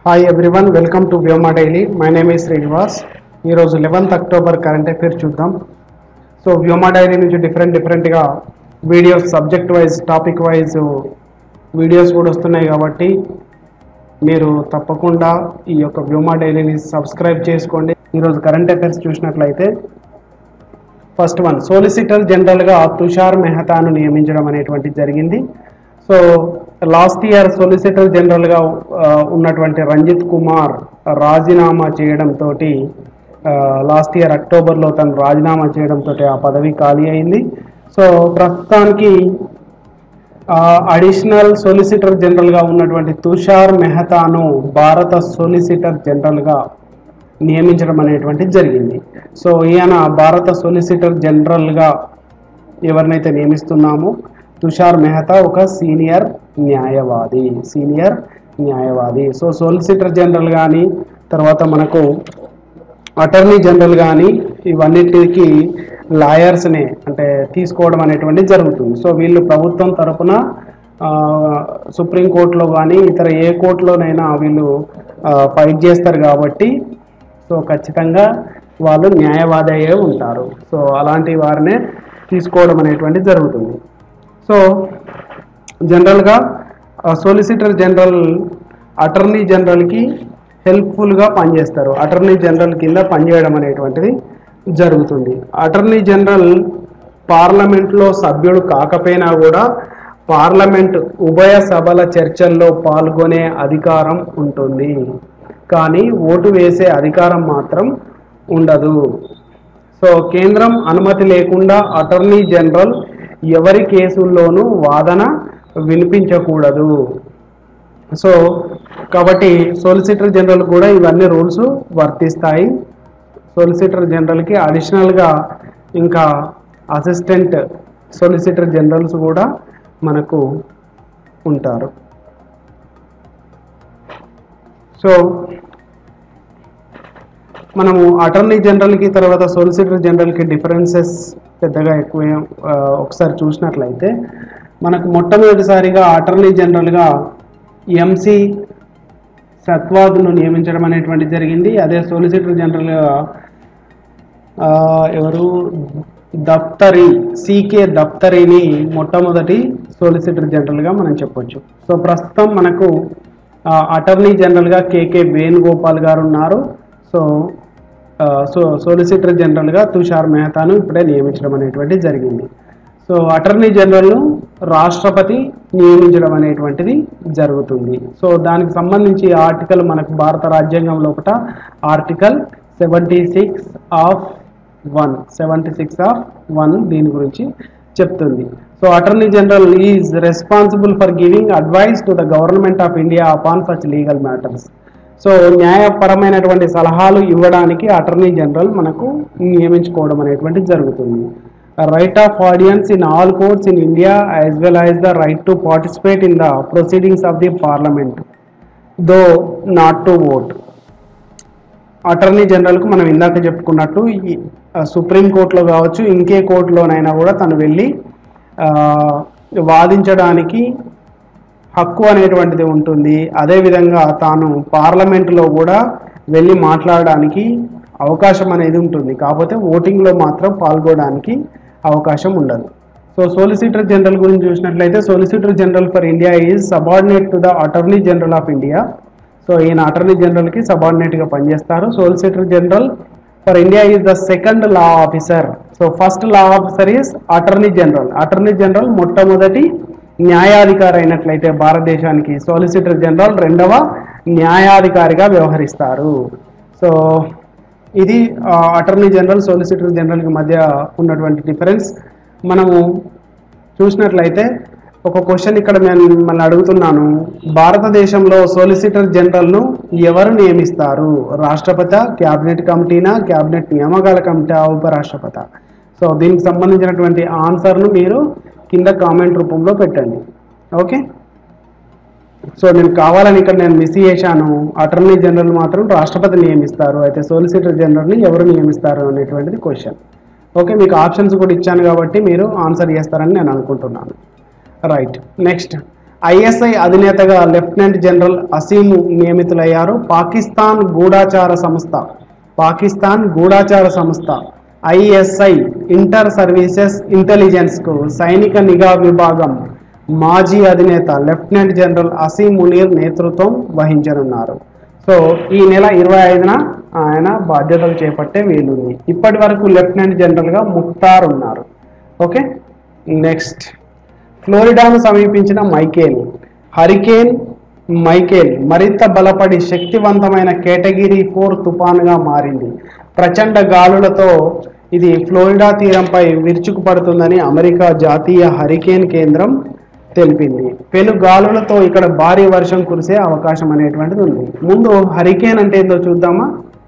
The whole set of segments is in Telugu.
hi everyone welcome to Vyoma daily my name ఈ శ్రీనివాస్ ఈరోజు లెవెన్త్ అక్టోబర్ కరెంట్ అఫైర్ చూద్దాం సో వ్యోమా డైలీ నుంచి డిఫరెంట్ డిఫరెంట్గా videos subject wise topic wise videos కూడా వస్తున్నాయి కాబట్టి మీరు తప్పకుండా ఈ యొక్క వ్యోమా డైలీని సబ్స్క్రైబ్ చేసుకోండి ఈరోజు కరెంట్ అఫైర్స్ చూసినట్లయితే ఫస్ట్ వన్ సోలిసిటర్ జనరల్గా తుషార్ మెహతాను నియమించడం అనేటువంటిది జరిగింది సో లాస్ట్ ఇయర్ సొలిసిటర్ జనరల్గా ఉన్నటువంటి రంజిత్ కుమార్ రాజీనామా చేయడంతో లాస్ట్ ఇయర్ అక్టోబర్లో తను రాజీనామా చేయడంతో ఆ పదవి ఖాళీ అయింది సో ప్రస్తుతానికి అడిషనల్ సొలిసిటర్ జనరల్గా ఉన్నటువంటి తుషార్ మెహతాను భారత సొలిసిటర్ జనరల్గా నియమించడం అనేటువంటిది జరిగింది సో ఈయన భారత సొలిసిటర్ జనరల్గా ఎవరినైతే నియమిస్తున్నామో తుషార్ మెహతా ఒక సీనియర్ న్యాయవాది సీనియర్ న్యాయవాది సో సొలిసిటర్ జనరల్ కానీ తర్వాత మనకు అటార్నీ జనరల్ కానీ ఇవన్నిటికి లాయర్స్ని అంటే తీసుకోవడం అనేటువంటిది జరుగుతుంది సో వీళ్ళు ప్రభుత్వం తరపున సుప్రీంకోర్టులో కానీ ఇతర ఏ కోర్టులోనైనా వీళ్ళు ఫైట్ చేస్తారు కాబట్టి సో ఖచ్చితంగా వాళ్ళు న్యాయవాది అయ్యే ఉంటారు సో అలాంటి వారినే తీసుకోవడం అనేటువంటిది జరుగుతుంది సో జనరల్గా సోలిసిటర్ జనరల్ అటర్నీ జనరల్కి హెల్ప్ఫుల్గా పనిచేస్తారు అటర్నీ జనరల్ కింద పనిచేయడం అనేటువంటిది జరుగుతుంది అటర్నీ జనరల్ పార్లమెంట్లో సభ్యుడు కాకపోయినా కూడా పార్లమెంట్ ఉభయ సభల చర్చల్లో పాల్గొనే అధికారం ఉంటుంది కానీ ఓటు వేసే అధికారం మాత్రం ఉండదు సో కేంద్రం అనుమతి లేకుండా అటర్నీ జనరల్ ఎవరి కేసుల్లోనూ వాదన వినిపించకూడదు సో కాబట్టి సోలిసిటర్ జనరల్ కూడా ఇవన్నీ రూల్స్ వర్తిస్తాయి సోలిసిటర్ జనరల్కి అడిషనల్గా ఇంకా అసిస్టెంట్ సోలిసిటర్ జనరల్స్ కూడా మనకు ఉంటారు సో మనము అటార్నీ జనరల్కి తర్వాత సోలిసిటర్ జనరల్కి డిఫరెన్సెస్ పెద్దగా ఎక్కువ ఒకసారి చూసినట్లయితే మనకు మొట్టమొదటిసారిగా అటార్నీ జనరల్గా ఎంసి సత్వాద్ను నియమించడం అనేటువంటిది జరిగింది అదే సోలిసిటర్ జనరల్గా ఎవరు దప్తరి సికే దప్తరిని మొట్టమొదటి సోలిసిటర్ జనరల్గా మనం చెప్పొచ్చు సో ప్రస్తుతం మనకు అటార్నీ జనరల్గా కేకే వేణుగోపాల్ గారు ఉన్నారు సో సో సోలిసిటర్ జనరల్గా తుషార్ మెహతాను ఇప్పుడే నియమించడం అనేటువంటిది జరిగింది సో అటార్నీ జనరల్ను రాష్ట్రపతి నియమించడం అనేటువంటిది జరుగుతుంది సో దానికి సంబంధించి ఆర్టికల్ మనకు భారత రాజ్యాంగంలో ఒకట article seventy six of one seventy six of one దీని గురించి చెప్తుంది so attorney general is responsible for giving advice to the government of India upon such legal matters so న్యాయపరమైనటువంటి సలహాలు ఇవ్వడానికి అటార్నీ జనరల్ మనకు నియమించుకోవడం అనేటువంటి జరుగుతుంది right of audience in all courts in India as well as the right to participate in the proceedings of the parliament though not to vote attorney జనరల్కు మనం ఇందాక చెప్పుకున్నట్టు ఈ సుప్రీంకోర్టులో కావచ్చు ఇంకే కోర్టులోనైనా కూడా తను వెళ్ళి వాదించడానికి హక్కు అనేటువంటిది ఉంటుంది అదేవిధంగా తాను పార్లమెంటులో కూడా వెళ్ళి మాట్లాడడానికి అవకాశం అనేది ఉంటుంది కాకపోతే ఓటింగ్లో మాత్రం పాల్గొనడానికి అవకాశం ఉండదు సో సోలిసిటర్ జనరల్ గురించి చూసినట్లయితే solicitor general for India is subordinate to the attorney general of India so ఈయన అటార్నీ జనరల్కి సబార్డినేట్గా పనిచేస్తారు solicitor general for India is the second law officer so first law officer is attorney general attorney general మొట్టమొదటి న్యాయాధికారి అయినట్లయితే భారతదేశానికి సోలిసిటర్ జనరల్ రెండవ న్యాయాధికారిగా వ్యవహరిస్తారు సో ఇది అటార్నీ జనరల్ సోలిసిటర్ జనరల్కి మధ్య ఉన్నటువంటి డిఫరెన్స్ మనము చూసినట్లయితే ఒక క్వశ్చన్ ఇక్కడ నేను మిమ్మల్ని అడుగుతున్నాను భారతదేశంలో సోలిసిటర్ జనరల్ను ఎవరు నియమిస్తారు రాష్ట్రపతి క్యాబినెట్ కమిటీనా క్యాబినెట్ నియామకాల కమిటీ ఉపరాష్ట్రపతి సో దీనికి సంబంధించినటువంటి ఆన్సర్ను మీరు కింద కామెంట్ రూపంలో పెట్టండి ఓకే సో నేను కావాలని ఇక్కడ నేను మిస్ చేశాను అటార్నీ జనరల్ మాత్రం రాష్ట్రపతి నియమిస్తారు అయితే సోలిసిటర్ జనరల్ని ఎవరు నియమిస్తారు అనేటువంటిది క్వశ్చన్ ఓకే మీకు ఆప్షన్స్ కూడా ఇచ్చాను కాబట్టి మీరు ఆన్సర్ చేస్తారని నేను అనుకుంటున్నాను రైట్ నెక్స్ట్ ఐఎస్ఐ అధినేతగా లెఫ్టినెంట్ జనరల్ అసీము నియమితులయ్యారు పాకిస్తాన్ గూఢాచార సంస్థ పాకిస్తాన్ గూఢాచార సంస్థ ఐఎస్ఐ ఇంటర్ సర్వీసెస్ ఇంటెలిజెన్స్కు సైనిక నిఘా విభాగం మాజీ అధినేత లెఫ్టినెంట్ జనరల్ అసీం మునీర్ నేతృత్వం వహించనున్నారు సో ఈ నెల ఇరవై ఐదున ఆయన బాధ్యతలు చేపట్టే వీలుంది ఇప్పటి వరకు లెఫ్టినెంట్ జనరల్గా ముక్తార్ ఉన్నారు ఓకే నెక్స్ట్ ఫ్లోరిడాను సమీపించిన మైకేల్ హరికేన్ మైకేల్ మరింత బలపడి శక్తివంతమైన కేటగిరీ ఫోర్ తుఫానుగా మారింది ప్రచండ గాలులతో ఇది ఫ్లోరిడా తీరంపై విరుచుకుపడుతుందని అమెరికా జాతీయ హరికేన్ కేంద్రం తెలిపింది పెను గాలులతో ఇక్కడ భారీ వర్షం కురిసే అవకాశం అనేటువంటిది ఉంది ముందు హరికేన్ అంటే ఏందో చూద్దామా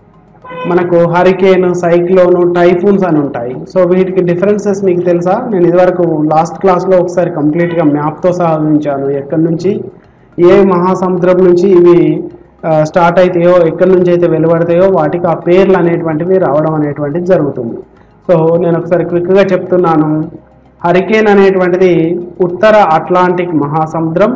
మనకు హరికేన్ సైక్లోన్ టైఫూన్స్ అని ఉంటాయి సో వీటికి డిఫరెన్సెస్ మీకు తెలుసా నేను ఇదివరకు లాస్ట్ క్లాస్లో ఒకసారి కంప్లీట్గా మ్యాప్తో సహా ఉంచాను ఎక్కడి నుంచి ఏ మహాసముద్రం నుంచి ఇవి స్టార్ట్ అవుతాయో ఎక్కడి నుంచి అయితే వెలువడతాయో వాటికి ఆ పేర్లు అనేటువంటివి రావడం అనేటువంటిది జరుగుతుంది సో నేను ఒకసారి క్విక్గా చెప్తున్నాను హరికేన్ అనేటువంటిది ఉత్తర అట్లాంటిక్ మహాసముద్రం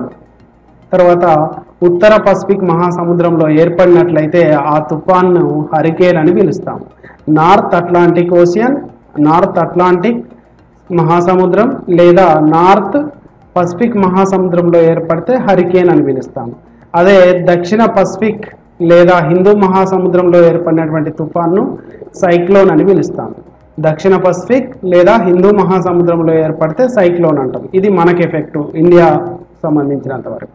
తర్వాత ఉత్తర పసిఫిక్ మహాసముద్రంలో ఏర్పడినట్లయితే ఆ తుఫాన్ను హరికేన్ అని పిలుస్తాం north Atlantic ocean north Atlantic మహాసముద్రం లేదా నార్త్ పసిఫిక్ మహాసముద్రంలో ఏర్పడితే హరికేన్ అని పిలుస్తాం అదే దక్షిణ పసిఫిక్ లేదా హిందూ మహాసముద్రంలో ఏర్పడినటువంటి తుఫాన్ను సైక్లోన్ అని పిలుస్తాం దక్షిణ పసిఫిక్ లేదా హిందూ మహాసముద్రంలో ఏర్పడితే సైక్లోన్ అంటాం ఇది మనకి ఎఫెక్ట్ ఇండియా సంబంధించినంత వరకు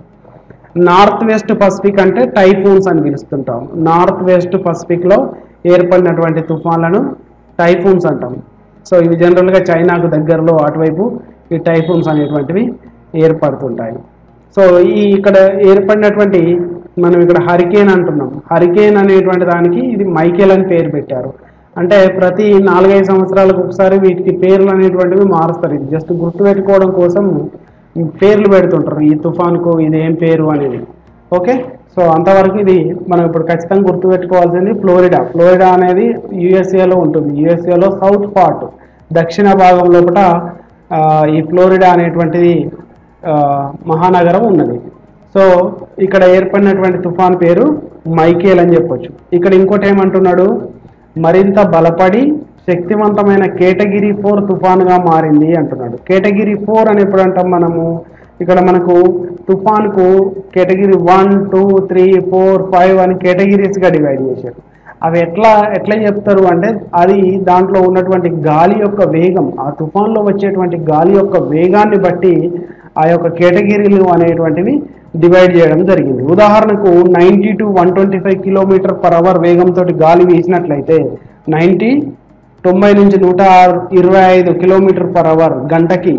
నార్త్ వెస్ట్ పసిఫిక్ అంటే టైఫూన్స్ అని పిలుస్తుంటాం నార్త్ వెస్ట్ పసిఫిక్లో ఏర్పడినటువంటి తుఫాన్లను టైఫూన్స్ అంటాం సో ఇవి జనరల్గా చైనాకు దగ్గరలో అటువైపు ఈ టైఫూన్స్ అనేటువంటివి ఏర్పడుతుంటాయి సో ఈ ఇక్కడ ఏర్పడినటువంటి మనం ఇక్కడ హరికేన్ అంటున్నాం హరికేన్ అనేటువంటి దానికి ఇది మైకేల్ అని పేరు పెట్టారు అంటే ప్రతి నాలుగైదు సంవత్సరాలకు ఒకసారి వీటికి పేర్లు అనేటువంటివి మారుస్తారు ఇది జస్ట్ గుర్తుపెట్టుకోవడం కోసం పేర్లు పెడుతుంటారు ఈ తుఫాన్కు ఇది ఏం పేరు అనేది ఓకే సో అంతవరకు ఇది మనం ఇప్పుడు ఖచ్చితంగా గుర్తుపెట్టుకోవాల్సింది ఫ్లోరిడా ఫ్లోరిడా అనేది యుఎస్ఏలో ఉంటుంది యుఎస్ఏలో సౌత్ పార్ట్ దక్షిణ భాగం లోపల ఆ, ఈ ఫ్లోరిడా అనేటువంటిది ఆ, మహానగరం ఉన్నది సో ఇక్కడ ఏర్పడినటువంటి తుఫాన్ పేరు మైకేల్ అని చెప్పొచ్చు ఇక్కడ ఇంకోటి ఏమంటున్నాడు మరింత బలపడి శక్తివంతమైన కేటగిరీ ఫోర్ తుఫానుగా మారింది అంటున్నాడు కేటగిరీ ఫోర్ అని ఎప్పుడు అంటాం మనము ఇక్కడ మనకు తుఫాన్కు category one two three four five అని కేటగిరీస్గా డివైడ్ చేశారు అవి ఎట్లా ఎట్లా చెప్తారు అంటే అది దాంట్లో ఉన్నటువంటి గాలి యొక్క వేగం ఆ తుఫాన్లో వచ్చేటువంటి గాలి యొక్క వేగాన్ని బట్టి ఆ యొక్క కేటగిరీలు అనేటువంటివి డివైడ్ చేయడం జరిగింది ఉదాహరణకు ninety to one twenty five kilometer per hour వేగంతో గాలి వీసినట్లయితే నైంటీ తొంభై నుంచి నూట ఇరవై ఐదు కిలోమీటర్ పర్ అవర్ గంటకి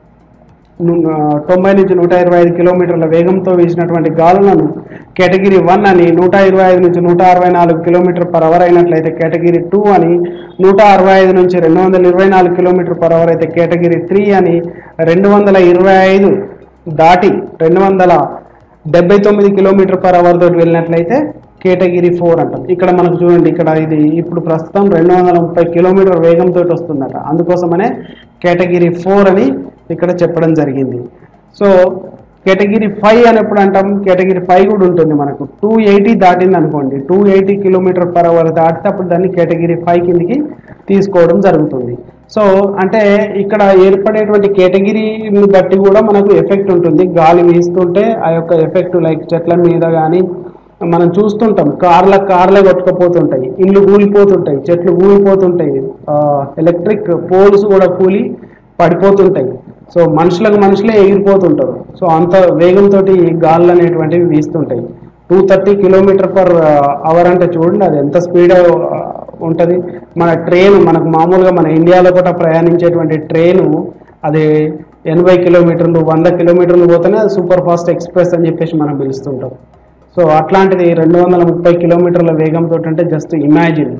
ను- ఆ, తొంభై నుంచి నూట ఇరవై ఐదు కిలోమీటర్ల వేగంతో వీసినటువంటి గాలులను కేటగిరీ వన్ అని నూట ఇరవై ఐదు నుంచి నూట అరవై నాలుగు కిలోమీటర్ పర్ అవర్ అయినట్లయితే కేటగిరీ టూ అని నూట అరవై ఐదు నుంచి రెండు వందల ఇరవై నాలుగు కిలోమీటర్ పర్ అవర్ అయితే కేటగిరీ త్రీ అని రెండు వందల ఇరవై ఐదు దాటి రెండు వందల డెబ్బై తొమ్మిది కిలోమీటర్ పర్ అవర్ తోటి వెళ్ళినట్లయితే కేటగిరీ ఫోర్ అంటాం ఇక్కడ మనకు చూడండి ఇక్కడ ఇది ఇప్పుడు ప్రస్తుతం రెండు వందల ముప్పై కిలోమీటర్ వేగంతో వస్తుందట అందుకోసమనే కేటగిరీ ఫోర్ అని ఇక్కడ చెప్పడం జరిగింది సో కేటగిరీ ఫైవ్ అని ఎప్పుడు అంటాం కేటగిరీ ఫైవ్ కూడా ఉంటుంది మనకు టూ ఎయిటీ దాటింది అనుకోండి two eighty kilometer per hour దాటితే అప్పుడు దాన్ని కేటగిరీ ఫైవ్ కిందికి తీసుకోవడం జరుగుతుంది సో అంటే ఇక్కడ ఏర్పడేటువంటి కేటగిరీని బట్టి కూడా మనకు ఎఫెక్ట్ ఉంటుంది గాలి వీస్తుంటే ఆ యొక్క ఎఫెక్ట్ లైక్ చెట్ల మీద కానీ మనం చూస్తుంటాం కార్ల కార్లే కొట్టుకుపోతుంటాయి ఇల్లు కూలిపోతుంటాయి చెట్లు కూలిపోతుంటాయి ఎలక్ట్రిక్ పోల్స్ కూడా కూలి పడిపోతుంటాయి సో మనుషులకు మనుషులే ఎగిరిపోతుంటారు సో అంత వేగంతో గాళ్ళు అనేటువంటివి వీస్తుంటాయి two thirty kilometer per hour అంటే చూడండి అది ఎంత స్పీడ్ ఉంటుంది మన ట్రైన్ మనకు మామూలుగా మన ఇండియాలో కూడా ప్రయాణించేటువంటి ట్రైను అది ఎనభై కిలోమీటర్లు వంద కిలోమీటర్లు పోతేనే అది సూపర్ ఫాస్ట్ ఎక్స్ప్రెస్ అని చెప్పేసి మనం పిలుస్తుంటాం సో అట్లాంటిది రెండు వందల ముప్పై కిలోమీటర్ల వేగంతో అంటే జస్ట్ ఇమాజిన్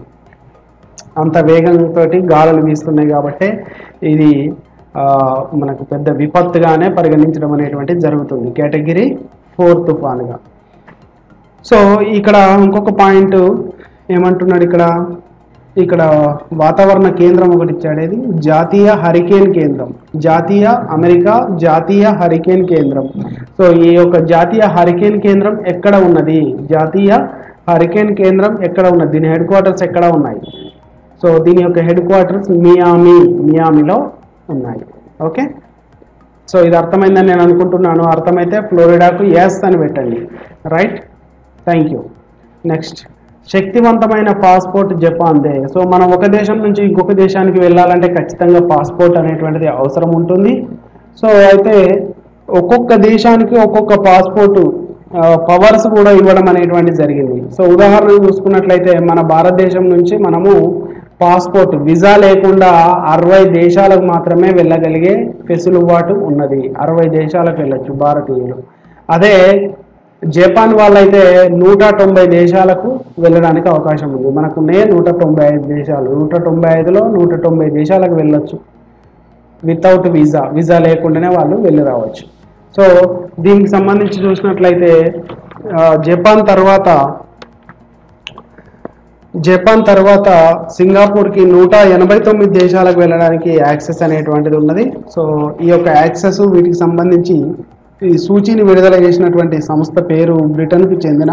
అంత వేగంతో గాలులు వీస్తున్నాయి కాబట్టి ఇది ఆ, మనకు పెద్ద విపత్తుగానే పరిగణించడం అనేటువంటిది జరుగుతుంది కేటగిరీ ఫోర్ తుఫానుగా సో ఇక్కడ ఇంకొక పాయింట్ ఏమంటున్నాడు ఇక్కడ ఇక్కడ వాతావరణ కేంద్రం ఒకటి ఇచ్చాడు ఇది జాతీయ హరికేన్ కేంద్రం జాతీయ అమెరికా జాతీయ హరికేన్ కేంద్రం సో ఈ యొక్క జాతీయ హరికేన్ కేంద్రం ఎక్కడ ఉన్నది జాతీయ హరికేన్ కేంద్రం ఎక్కడ ఉన్నది దీని హెడ్ క్వార్టర్స్ ఎక్కడ ఉన్నాయి సో దీని యొక్క హెడ్ క్వార్టర్స్ మియామి మియామిలో ఉన్నాయి ఓకే సో ఇది అర్థమైందని నేను అనుకుంటున్నాను అర్థమైతే ఫ్లోరిడాకు ఎస్ అని పెట్టండి రైట్ థ్యాంక్ యూ నెక్స్ట్ శక్తివంతమైన పాస్పోర్ట్ జపాన్దే సో మనం ఒక దేశం నుంచి ఇంకొక దేశానికి వెళ్ళాలంటే ఖచ్చితంగా పాస్పోర్ట్ అనేటువంటిది అవసరం ఉంటుంది సో అయితే ఒక్కొక్క దేశానికి ఒక్కొక్క పాస్పోర్ట్ పవర్స్ కూడా ఇవ్వడం అనేటువంటిది జరిగింది సో ఉదాహరణ చూసుకున్నట్లయితే మన భారతదేశం నుంచి మనము పాస్పోర్ట్ వీసా లేకుండా అరవై దేశాలకు మాత్రమే వెళ్ళగలిగే వెసులుబాటు ఉన్నది అరవై దేశాలకు వెళ్ళొచ్చు భారతీయులు అదే జపాన్ వాళ్ళైతే నూట తొంభై దేశాలకు వెళ్ళడానికి అవకాశం ఉంది మనకున్నే నూట తొంభై ఐదు దేశాలు నూట తొంభై ఐదులో నూట తొంభై దేశాలకు వెళ్ళొచ్చు వితౌట్ వీసా వీసా లేకుండానే వాళ్ళు వెళ్ళి రావచ్చు సో దీనికి సంబంధించి చూసినట్లయితే ఆ, జపాన్ తర్వాత జపాన్ తర్వాత సింగపూర్కి నూట ఎనభై తొమ్మిది దేశాలకు వెళ్ళడానికి యాక్సెస్ అనేటువంటిది ఉన్నది సో ఈ యొక్క యాక్సెస్ వీటికి సంబంధించి ఈ సూచీని విడుదల చేసినటువంటి సంస్థ పేరు బ్రిటన్కు చెందిన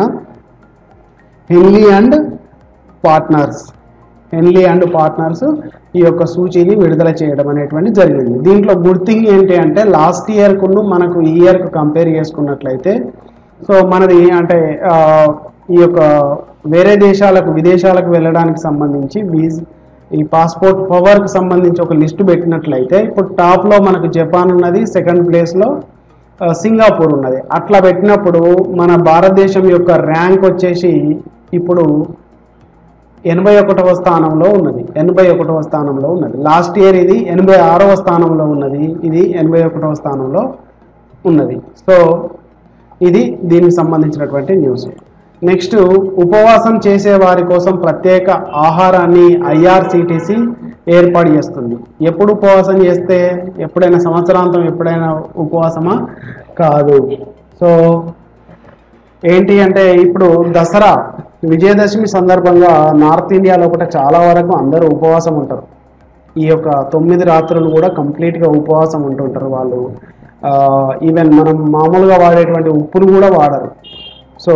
Henley and partners Henley and partners ఈ యొక్క సూచీని విడుదల చేయడం అనేటువంటి జరిగింది దీంట్లో గుడ్ థింగ్ ఏంటి అంటే లాస్ట్ ఇయర్కును మనకు ఈ ఇయర్కు కంపేర్ చేసుకున్నట్లయితే సో మనది అంటే ఆ, ఈ యొక్క వేరే దేశాలకు విదేశాలకు వెళ్ళడానికి సంబంధించి వీజ్ ఈ పాస్పోర్ట్ పవర్కి సంబంధించి ఒక లిస్ట్ పెట్టినట్లయితే ఇప్పుడు టాప్లో మనకు జపాన్ ఉన్నది సెకండ్ ప్లేస్లో ఆ, సింగపూర్ ఉన్నది అట్లా పెట్టినప్పుడు మన భారతదేశం యొక్క ర్యాంక్ వచ్చేసి ఇప్పుడు ఎనభై ఒకటవ స్థానంలో ఉన్నది ఎనభై ఒకటవ స్థానంలో ఉన్నది లాస్ట్ ఇయర్ ఇది ఎనభై ఆరవ స్థానంలో ఉన్నది ఇది ఎనభై ఒకటవ స్థానంలో ఉన్నది సో ఇది దీనికి సంబంధించినటువంటి న్యూస్ నెక్స్ట్ ఉపవాసం చేసే వారి కోసం ప్రత్యేక ఆహారాన్ని ఐఆర్సిటిసి ఏర్పాటు చేస్తుంది ఎప్పుడు ఉపవాసం చేస్తే ఎప్పుడైనా సంవత్సరాంతం ఎప్పుడైనా ఉపవాసమా కాదు సో ఏంటి అంటే ఇప్పుడు దసరా విజయదశమి సందర్భంగా నార్త్ ఇండియాలో కూడా చాలా వరకు అందరూ ఉపవాసం ఉంటారు ఈ యొక్క తొమ్మిది రాత్రులు కూడా కంప్లీట్గా ఉపవాసం ఉంటుంటారు వాళ్ళు ఈవెన్ మనం మామూలుగా వాడేటువంటి ఉప్పును కూడా వాడరు సో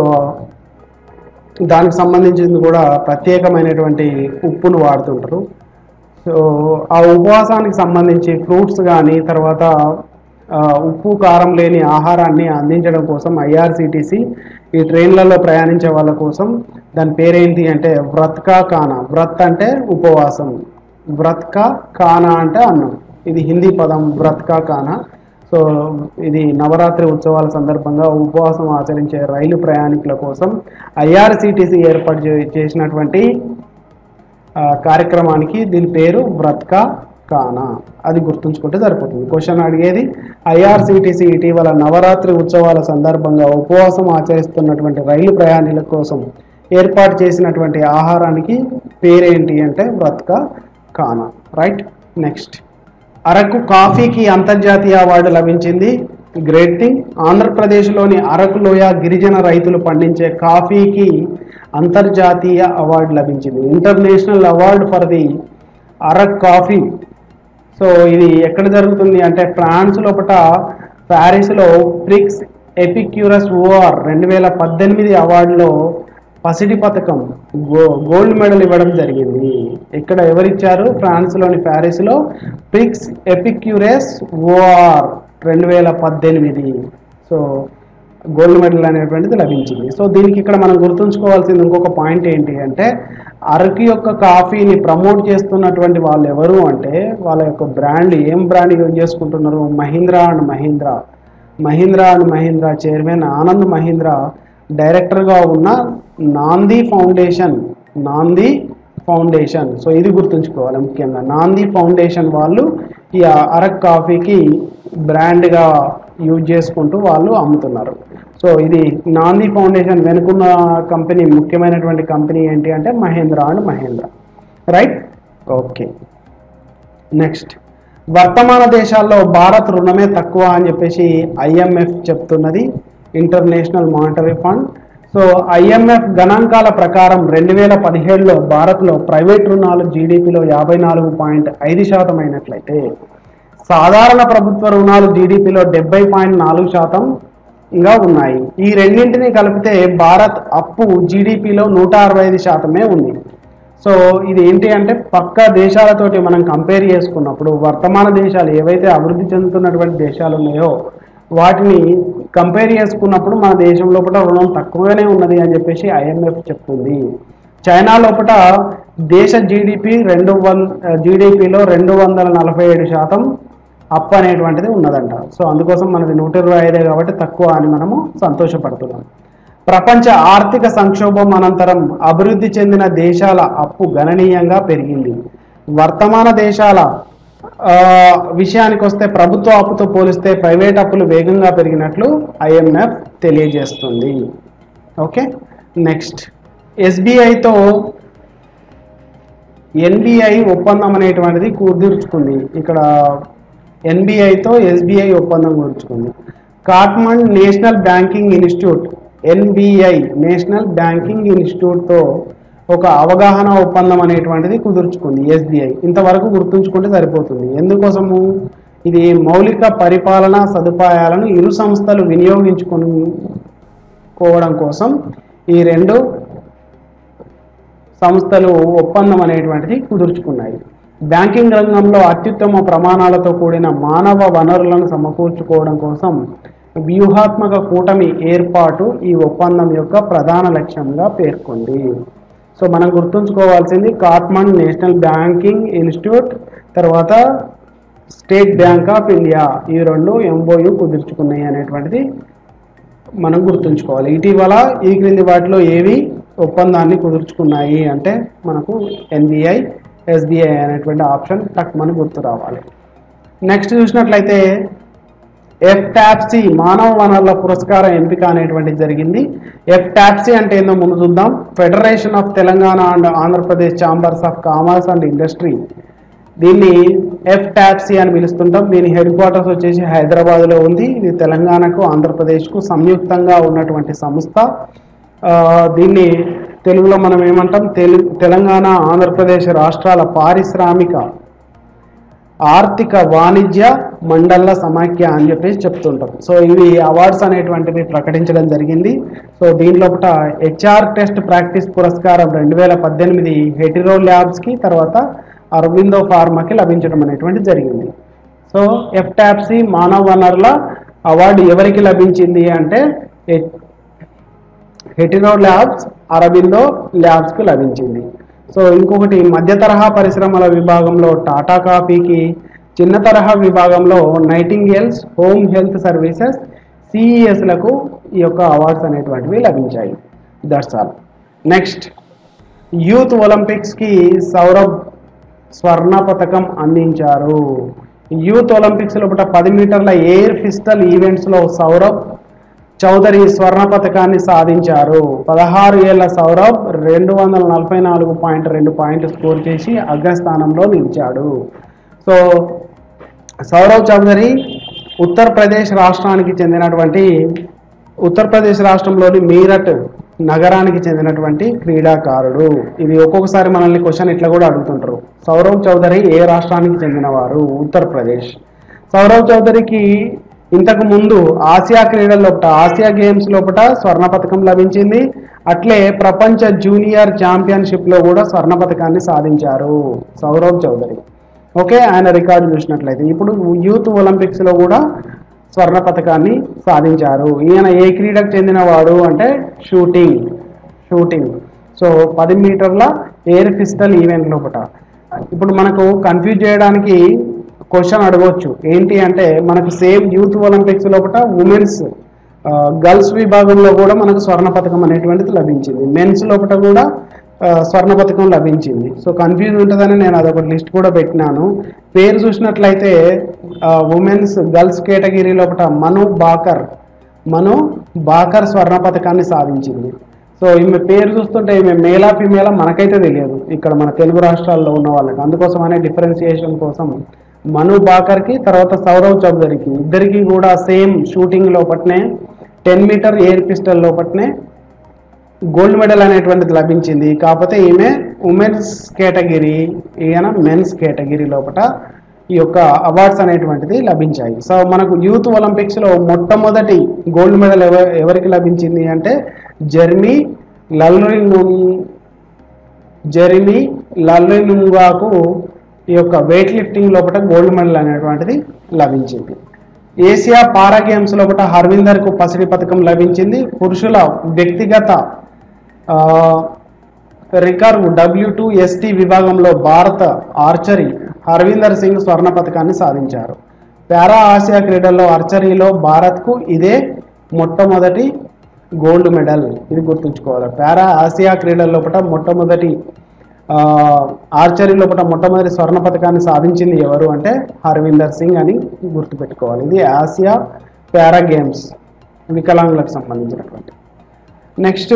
దానికి సంబంధించింది కూడా ప్రత్యేకమైనటువంటి ఉప్పును వాడుతుంటారు సో ఆ ఉపవాసానికి సంబంధించి ఫ్రూట్స్ కానీ తర్వాత ఆ, ఉప్పు కారం లేని ఆహారాన్ని అందించడం కోసం ఐఆర్సిటిసి ఈ ట్రైన్లలో ప్రయాణించే వాళ్ళ కోసం దాని పేరేంటి అంటే వ్రత్కా కానా వ్రత్ అంటే ఉపవాసం వ్రత్కా కానా అంటే అన్నం ఇది హిందీ పదం వ్రత్కా కానా సో ఇది నవరాత్రి ఉత్సవాల సందర్భంగా ఉపవాసం ఆచరించే రైలు ప్రయాణికుల కోసం ఐఆర్సిటిసి ఏర్పాటు చే- చేసినటువంటి ఆ, కార్యక్రమానికి దీని పేరు వ్రత్కా కానా అది గుర్తుంచుకుంటే సరిపోతుంది క్వశ్చన్ అడిగేది ఐఆర్సిటిసి ఇటీవల నవరాత్రి ఉత్సవాల సందర్భంగా ఉపవాసం ఆచరిస్తున్నటువంటి రైలు ప్రయాణికుల కోసం ఏర్పాటు చేసినటువంటి ఆహారానికి పేరేంటి అంటే వ్రత్కా కానా రైట్ నెక్స్ట్ అరకు కాఫీకి అంతర్జాతీయ అవార్డు లభించింది గ్రేట్ థింగ్ ఆంధ్రప్రదేశ్లోని అరకు లోయ గిరిజన రైతులు పండించే కాఫీకి అంతర్జాతీయ అవార్డు లభించింది international award for the Araku coffee so ఇది ఎక్కడ జరుగుతుంది అంటే ఫ్రాన్స్ లోపల ప్యారిస్లో ప్రిక్స్ ఎపిక్యూరస్ ఓఆర్ రెండు వేల పద్దెనిమిది అవార్డులో పసిడి పథకం గో గోల్డ్ మెడల్ ఇవ్వడం జరిగింది ఇక్కడ ఎవరిచ్చారు ఫ్రాన్స్లోని ప్యారిస్లో ప్రిక్స్ ఎపిక్యూరస్ ఓఆర్ రెండు వేల పద్దెనిమిది సో గోల్డ్ మెడల్ అనేటువంటిది లభించింది సో దీనికి ఇక్కడ మనం గుర్తుంచుకోవాల్సింది ఇంకొక పాయింట్ ఏంటి అంటే అరకు యొక్క కాఫీని ప్రమోట్ చేస్తున్నటువంటి వాళ్ళు ఎవరు అంటే వాళ్ళ యొక్క బ్రాండ్ ఏం బ్రాండ్ యూజ్ చేసుకుంటున్నారు Mahindra and Mahindra Mahindra and Mahindra chairman Anand Mahindra డైరెక్టర్గా ఉన్న నాంది ఫౌండేషన్ నాంది ఫౌండేషన్ సో ఇది గుర్తుంచుకోవాలి ముఖ్యంగా నాంది ఫౌండేషన్ వాళ్ళు ఈ అరక్ కాఫీకి బ్రాండ్గా యూజ్ చేసుకుంటూ వాళ్ళు అమ్ముతున్నారు సో ఇది నాంది ఫౌండేషన్ వెనుకున్న కంపెనీ ముఖ్యమైనటువంటి కంపెనీ ఏంటి అంటే Mahindra and Mahindra right okay next వర్తమాన దేశాల్లో భారత్ రుణమే తక్కువ అని చెప్పేసి ఐఎంఎఫ్ చెప్తున్నది international monetary fund so IMF గణాంకాల ప్రకారం రెండు వేల పదిహేడులో భారత్లో ప్రైవేట్ రుణాలు జీడిపిలో యాభై నాలుగు పాయింట్ ఐదు శాతం అయినట్లయితే సాధారణ ప్రభుత్వ రుణాలు జీడిపిలో డెబ్బై పాయింట్ నాలుగు శాతం ఇంకా ఉన్నాయి ఈ రెండింటిని కలిపితే భారత్ అప్పు జీడిపిలో నూట అరవై ఐదు శాతమే ఉంది సో ఇది ఏంటి అంటే పక్క దేశాలతోటి మనం కంపేర్ చేసుకున్నప్పుడు వర్తమాన దేశాలు ఏవైతే అభివృద్ధి చెందుతున్నటువంటి దేశాలు ఉన్నాయో వాటిని కంపేర్ చేసుకున్నప్పుడు మన దేశం లోపల రుణం తక్కువగానే ఉన్నది అని చెప్పేసి ఐఎంఎఫ్ చెప్తుంది చైనా లోపల దేశ జీడిపి రెండు వన్ జీడిపిలో రెండు వందల నలభై ఏడు శాతం అప్ అనేటువంటిది ఉన్నదంట సో అందుకోసం మనది నూట ఇరవై ఐదే కాబట్టి తక్కువ అని మనము సంతోషపడుతున్నాం ప్రపంచ ఆర్థిక సంక్షోభం అనంతరం అభివృద్ధి చెందిన దేశాల అప్పు గణనీయంగా పెరిగింది వర్తమాన దేశాల ఆ, విషయానికి వస్తే ప్రభుత్వ అప్పుతో పోలిస్తే ప్రైవేట్ అప్పులు వేగంగా పెరిగినట్లు ఐఎంఎఫ్ తెలియజేస్తుంది ఓకే నెక్స్ట్ ఎస్బీఐతో ఎన్బిఐ ఒప్పందం అనేటువంటిది కుదుర్చుకుంది ఇక్కడ ఎన్బిఐతో ఎస్బిఐ ఒప్పందం కుదుర్చుకుంది Kathmandu national banking institute NBI national banking ఇన్స్టిట్యూట్తో ఒక అవగాహన ఒప్పందం అనేటువంటిది కుదుర్చుకుంది ఎస్బిఐ ఇంతవరకు గుర్తుంచుకుంటే సరిపోతుంది ఎందుకోసము ఇది మౌలిక పరిపాలన సదుపాయాలను ఇరు సంస్థలు వినియోగించుకోవడం కోసం ఈ రెండు సంస్థలు ఒప్పందం అనేటువంటిది కుదుర్చుకున్నాయి బ్యాంకింగ్ రంగంలో అత్యుత్తమ ప్రమాణాలతో కూడిన మానవ వనరులను సమకూర్చుకోవడం కోసం వ్యూహాత్మక కూటమి ఏర్పాటు ఈ ఒప్పందం యొక్క ప్రధాన లక్ష్యంగా పేర్కొంది సో మనం గుర్తుంచుకోవాల్సింది కాట్మండ్ నేషనల్ బ్యాంకింగ్ ఇన్స్టిట్యూట్ తర్వాత స్టేట్ బ్యాంక్ ఆఫ్ ఇండియా ఈ రెండు ఎంఓయు కుదుర్చుకున్నాయి అనేటువంటిది మనం గుర్తుంచుకోవాలి ఇటీవల ఈ క్రింది వాటిలో ఏవి ఒప్పందాన్ని కుదుర్చుకున్నాయి అంటే మనకు ఎన్బిఐ ఎస్బీఐ అనేటువంటి ఆప్షన్ టక్ మనం గుర్తు రావాలి నెక్స్ట్ చూసినట్లయితే ఎఫ్ ట్యాప్సీ మానవ వనరుల పురస్కారం ఎంపిక అనేటువంటిది జరిగింది ఎఫ్ ట్యాప్సీ అంటే ఏందో ముందు చూద్దాం federation of Telangana and Andhra Pradesh chambers of commerce and industry దీన్ని ఎఫ్ ట్యాప్సీ అని పిలుస్తుంటాం దీని హెడ్ క్వార్టర్స్ వచ్చేసి హైదరాబాద్లో ఉంది ఇది తెలంగాణకు ఆంధ్రప్రదేశ్కు సంయుక్తంగా ఉన్నటువంటి సంస్థ ఆ, దీన్ని తెలుగులో మనం ఏమంటాం తెలు తెలంగాణ ఆంధ్రప్రదేశ్ రాష్ట్రాల పారిశ్రామిక ఆర్థిక వాణిజ్య మండళ్ళ సమాఖ్య అని చెప్పేసి చెప్తుంటాం సో ఇవి అవార్డ్స్ అనేటువంటివి ప్రకటించడం జరిగింది సో దీనిలోపట హెచ్ఆర్ టెస్ట్ ప్రాక్టీస్ పురస్కారం రెండు వేల పద్దెనిమిది హెటిరో ల్యాబ్స్కి తర్వాత అరవిందో ఫార్మాకి లభించడం అనేటువంటి జరిగింది సో ఎఫ్టాప్సీ మానవ వనరుల అవార్డు ఎవరికి లభించింది అంటే హె- హెటిరో ల్యాబ్స్ అరబిందో ల్యాబ్స్కి లభించింది సో ఇంకొకటి మధ్య తరహా పరిశ్రమల విభాగంలో టాటా కాఫీకి చిన్న తరహా విభాగంలో నైటింగేల్స్ హోమ్ హెల్త్ సర్వీసెస్ సిఈఎస్లకు ఈ యొక్క అవార్డ్స్ అనేటువంటివి లభించాయి దట్స్ ఆల్ నెక్స్ట్ యూత్ ఒలింపిక్స్కి సౌరభ్ స్వర్ణ పథకం అందించారు యూత్ ఒలింపిక్స్ లోపల పది మీటర్ల ఎయిర్ పిస్టల్ ఈవెంట్స్లో సౌరభ్ చౌదరి స్వర్ణ పథకాన్ని సాధించారు పదహారు ఏళ్ల సౌరభ్ రెండు వందల నలభై నాలుగు పాయింట్ రెండు పాయింట్లు స్కోర్ చేసి అగ్రస్థానంలో నిలిచాడు సో సౌరవ్ చౌదరి ఉత్తరప్రదేశ్ రాష్ట్రానికి చెందినటువంటి ఉత్తరప్రదేశ్ రాష్ట్రంలోని మీరట్ నగరానికి చెందినటువంటి క్రీడాకారుడు ఇది ఒక్కొక్కసారి మనల్ని క్వశ్చన్ ఇట్లా కూడా అడుగుతుంటారు సౌరవ్ చౌదరి ఏ రాష్ట్రానికి చెందినవారు ఉత్తరప్రదేశ్ సౌరవ్ చౌదరికి ఇంతకు ముందు ఆసియా క్రీడల లోపల ఆసియా గేమ్స్ లోపల స్వర్ణ పథకం లభించింది అట్లే ప్రపంచ జూనియర్ ఛాంపియన్షిప్ లో కూడా స్వర్ణ పథకాన్ని సాధించారు సౌరవ్ చౌదరి ఓకే ఆయన రికార్డు చూసినట్లయితే ఇప్పుడు యూత్ ఒలింపిక్స్ లో కూడా స్వర్ణ పథకాన్ని సాధించారు ఈయన ఏ క్రీడకు చెందినవాడు అంటే షూటింగ్ షూటింగ్ సో పది మీటర్ల ఎయిర్ పిస్టల్ ఈవెంట్ లోపల ఇప్పుడు మనకు కన్ఫ్యూజ్ చేయడానికి క్వశ్చన్ అడగవచ్చు ఏంటి అంటే మనకు సేమ్ యూత్ ఒలింపిక్స్ లోపల ఉమెన్స్ గర్ల్స్ విభాగంలో కూడా మనకు స్వర్ణ పథకం అనేటువంటిది లభించింది మెన్స్ లోపల కూడా ఆ, స్వర్ణ పథకం లభించింది సో కన్ఫ్యూజ్ ఉంటుందని నేను అదొక లిస్ట్ కూడా పెట్టినాను పేరు చూసినట్లయితే ఉమెన్స్ గర్ల్స్ కేటగిరీ లోపల మను బాకర్ మను బాకర్ స్వర్ణ పథకాన్ని సాధించింది సో ఈమె పేరు చూస్తుంటే ఈమె మేలా ఫిమేలా మనకైతే తెలియదు ఇక్కడ మన తెలుగు రాష్ట్రాల్లో ఉన్న వాళ్ళకి అందుకోసం అనే డిఫరెన్సియేషన్ కోసం మను బాకర్కి తర్వాత సౌరవ్ చౌదరికి ఇద్దరికి కూడా సేమ్ షూటింగ్ లోపట్నే టెన్ మీటర్ ఎయిర్ పిస్టల్ లోపట్నే గోల్డ్ మెడల్ అనేటువంటిది లభించింది కాకపోతే ఈమె ఉమెన్స్ కేటగిరీ ఈయన మెన్స్ కేటగిరీ లోపల ఈ యొక్క అవార్డ్స్ అనేటువంటిది లభించాయి సో మనకు యూత్ ఒలింపిక్స్లో మొట్టమొదటి గోల్డ్ మెడల్ ఎవ ఎవరికి లభించింది అంటే జెర్మీ లల్రింగ్ జెర్మీ లల్రింగాకు ఈ యొక్క వెయిట్ లిఫ్టింగ్ లోపల గోల్డ్ మెడల్ అనేటువంటిది లభించింది ఏషియా పారా గేమ్స్ లోపల హర్విందర్కు పసిడి పథకం లభించింది పురుషుల వ్యక్తిగత ఆ, రికర్వ్ డబ్ల్యూ టూ ఎస్టీ విభాగంలో భారత ఆర్చరీ హర్వీందర్ సింగ్ స్వర్ణ పథకాన్ని సాధించారు పారా ఆసియా క్రీడల్లో ఆర్చరీలో భారత్కు ఇదే మొట్టమొదటి గోల్డ్ మెడల్ ఇది గుర్తుంచుకోవాలి పారా ఆసియా క్రీడల లోపల మొట్టమొదటి ఆ, ఆర్చరీ లోపల మొట్టమొదటి స్వర్ణ పథకాన్ని సాధించింది ఎవరు అంటే హర్విందర్ సింగ్ అని గుర్తుపెట్టుకోవాలి ఇది ఆసియా పారా గేమ్స్ వికలాంగులకు సంబంధించినటువంటి నెక్స్ట్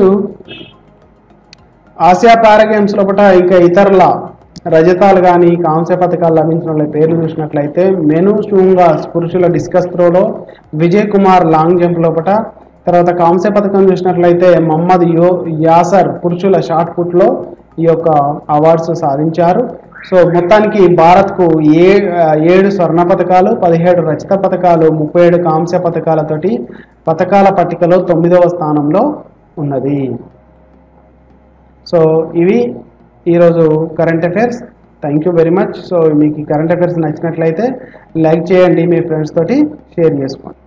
ఆసియా పారా గేమ్స్ లోపల ఇంకా ఇతరుల రజతాలు కానీ కాంస్య పథకాలు లభించిన వాళ్ళ పేర్లు చూసినట్లయితే మెను షూంగాస్ పురుషుల డిస్కస్ త్రోలో విజయ్ కుమార్ లాంగ్ జంప్ లోపల తర్వాత కాంస్య పథకం చూసినట్లయితే మహమ్మద్ యో యాసర్ పురుషుల షార్ట్ పుట్లో ఈ యొక్క అవార్డ్స్ సాధించారు సో మొత్తానికి భారత్కు ఏ ఏడు స్వర్ణ పథకాలు పదిహేడు రచిత పథకాలు ముప్పై ఏడు కాంస్య పథకాలతోటి పథకాల పట్టికలో తొమ్మిదవ స్థానంలో ఉన్నది సో ఇవి ఈరోజు current affairs thank you very much so మీకు ఈ కరెంట్ అఫైర్స్ నచ్చినట్లయితే లైక్ చేయండి మీ ఫ్రెండ్స్ తోటి షేర్ చేసుకోండి